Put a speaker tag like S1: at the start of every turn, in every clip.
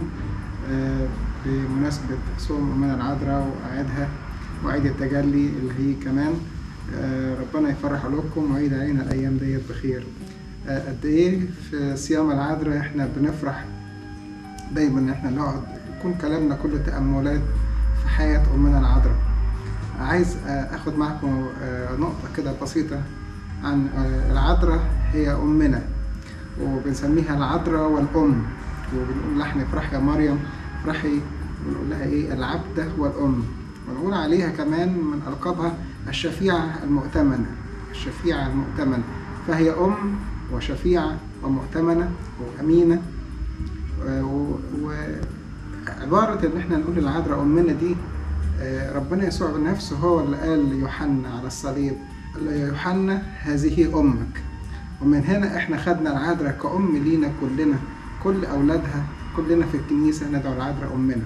S1: آه، بمناسبة صوم أمنا العذراء وأعيادها وعيد التجلي اللي هي كمان آه، ربنا يفرح قلوبكم ويعيد علينا الأيام ديت بخير آه، قد إيه في صيام العذراء إحنا بنفرح دايما إن إحنا نقعد يكون كلامنا كله تأملات في حياة أمنا العذراء عايز آه، أخد معكم آه، نقطة كده بسيطة عن آه، العذراء هي أمنا وبنسميها العذراء والأم وبنقول لحن افرح يا مريم افرحي ونقول لها ايه العبدة والأم ونقول عليها كمان من ألقابها الشفيعة المؤتمنة الشفيعة المؤتمنة فهي أم وشفيعة ومؤتمنة وأمينة و- وعبارة إن إحنا نقول العذراء أمنا دي آه، ربنا يسوع بنفسه هو اللي قال ليوحنا على الصليب قال له يا يوحنا هذه أمك ومن هنا احنا خدنا العذراء كأم لينا كلنا كل أولادها كلنا في الكنيسة ندعو العذراء أمنا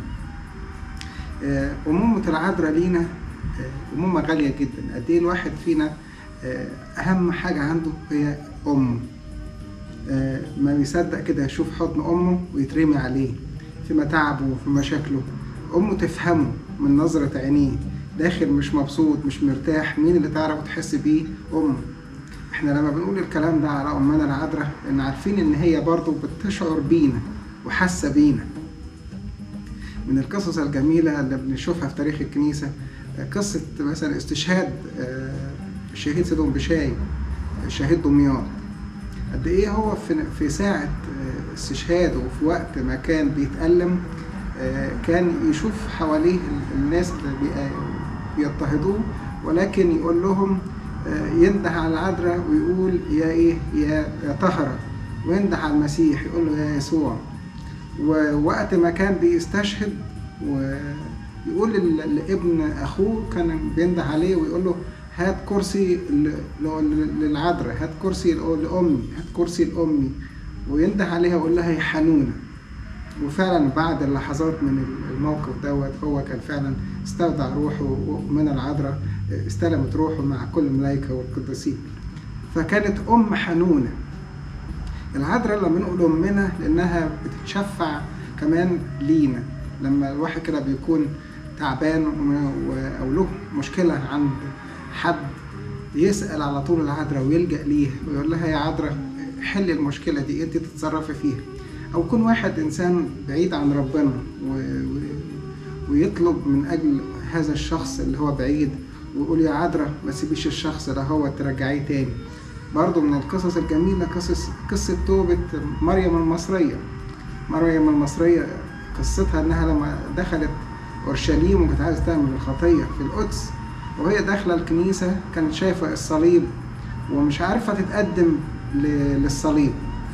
S1: آه، أمومة العذراء لينا آه، أمومة غالية جدا قد إيه الواحد فينا آه، أهم حاجة عنده هي أمه آه، ما بيصدق كده يشوف حضن أمه ويترمي عليه في متاعبه وفي مشاكله أمه تفهمه من نظرة عينيه داخل مش مبسوط مش مرتاح مين اللي تعرف تحس بيه أمه احنا لما بنقول الكلام ده على أمنا العذراء لأن عارفين إن هي برضو بتشعر بينا وحاسة بينا من القصص الجميلة اللي بنشوفها في تاريخ الكنيسة آه، قصة مثلا استشهاد آه، الشهيد سيدهم بشاي شهيد دمياط قد ايه هو في في ساعة آه، استشهاده وفي وقت ما كان بيتألم آه، كان يشوف حواليه ال- الناس اللي بي- بيضطهدوه ولكن يقول لهم آه، ينده على العذراء ويقول يا ايه يا يا طهرة وينده على المسيح يقول له يا يسوع ووقت ما كان بيستشهد ويقول ل- لابن اخوه كان بينده عليه ويقول له هات كرسي ل- ل- للعذراء هات كرسي ل- لامي هات كرسي لامي وينده عليها ويقول لها يا حنونه وفعلا بعد اللحظات من الموقف دوت هو كان فعلا استودع روحه من العذراء استلمت روحه مع كل الملائكه والقديسين فكانت ام حنونه العذراء لما نقول امنا لانها بتتشفع كمان لينا لما الواحد كده بيكون تعبان و- و- او له مشكله عند حد يسال على طول العذراء ويلجا ليها ويقول لها يا عذراء حل المشكله دي انت تتصرفي فيها او يكون واحد انسان بعيد عن ربنا و... و... ويطلب من اجل هذا الشخص اللي هو بعيد ويقول يا عذراء ما تسيبيش الشخص ده هو ترجعيه تاني برضو من القصص الجميلة قصص قصة توبة مريم المصرية مريم المصرية قصتها إنها لما دخلت أورشليم وكانت عايزة تعمل الخطية في القدس وهي داخلة الكنيسة كانت شايفة الصليب ومش عارفة تتقدم ل- للصليب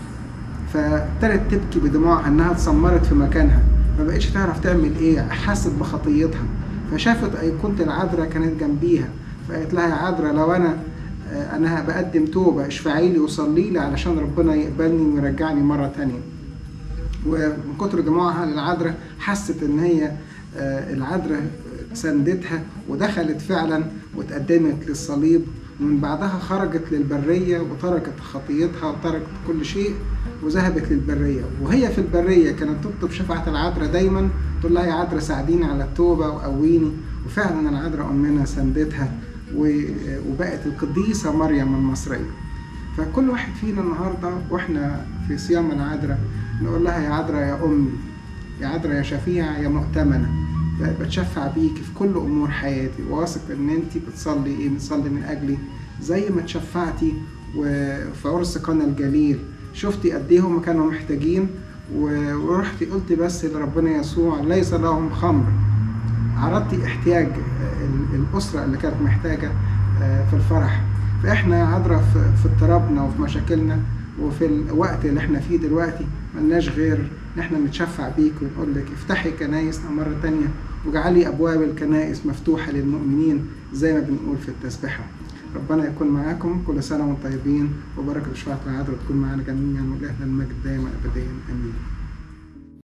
S1: فابتدت تبكي بدموعها انها اتسمرت في مكانها ما بقتش تعرف تعمل ايه حست بخطيتها فشافت ايقونه العذراء كانت جنبيها فقالت لها يا عذراء لو انا آه، انا بقدم توبه اشفعي لي وصلي لي علشان ربنا يقبلني ويرجعني مره تانية ومن كتر دموعها للعذراء حست ان هي آه، العذراء سندتها ودخلت فعلا وتقدمت للصليب ومن بعدها خرجت للبرية وتركت خطيتها وتركت كل شيء وذهبت للبرية وهي في البرية كانت تطلب شفاعة العذراء دايما تقول لها يا عذراء ساعديني على التوبة وقويني وفعلا العذراء أمنا سندتها و- وبقت القديسة مريم المصرية فكل واحد فينا النهارده واحنا في صيام العذراء نقول لها يا عذراء يا امي يا عذراء يا شفيعة يا مؤتمنة بتشفع بيكي في كل امور حياتي واثق ان انت بتصلي ايه بتصلي من اجلي زي ما تشفعتي وفي عرس قنا الجليل شفتي قد ايه هم كانوا محتاجين و- ورحتي قلت بس لربنا يسوع ليس لهم خمر عرضتي احتياج ال- الأسرة اللي كانت محتاجة آه، في الفرح فإحنا يا عذراء في- في اضطرابنا وفي مشاكلنا وفي الوقت اللي احنا فيه دلوقتي ملناش غير ان احنا نتشفع بيك ونقول لك افتحي كنايسنا مرة تانية واجعلي أبواب الكنائس مفتوحة للمؤمنين زي ما بنقول في التسبيحة ربنا يكون معاكم كل سنة وانتم طيبين وبركة شفاعة العذراء تكون معنا جميعا ولإلهنا المجد دائما أبديا آمين